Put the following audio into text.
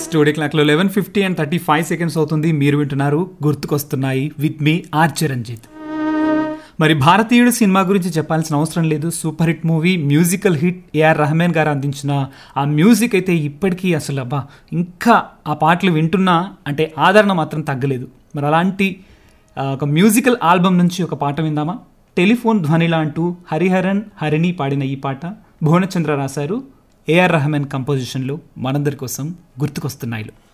studio క్లాక్లో eleven fifty and thirty five seconds అవుతుంది మీరు వింటున్నారు గుర్తుకొస్తున్నాయి విత్ మీ ఆర్ చిరంజిత్ మరి భారతీయుడు సినిమా గురించి చెప్పాల్సిన అవసరం లేదు super hit movie musical hit A R Rahman garu అందించిన ఆ మ్యూజిక్ అయితే ఇప్పటికీ అసలు అబ్బా ఇంకా ఆ పాటలు వింటున్నా అంటే ఆదరణ మాత్రం తగ్గలేదు మరి అలాంటి ఆ, ఒక మ్యూజికల్ ఆల్బమ్ నుంచి ఒక పాట విందామా టెలిఫోన్ ధ్వనిలా అంటూ హరిహరన్ హరిణి పాడిన ఈ పాట భువనచంద్ర రాశారు ఏఆర్ రెహమాన్ కంపోజిషన్లో మనందరి కోసం గుర్తుకొస్తున్నాయిలు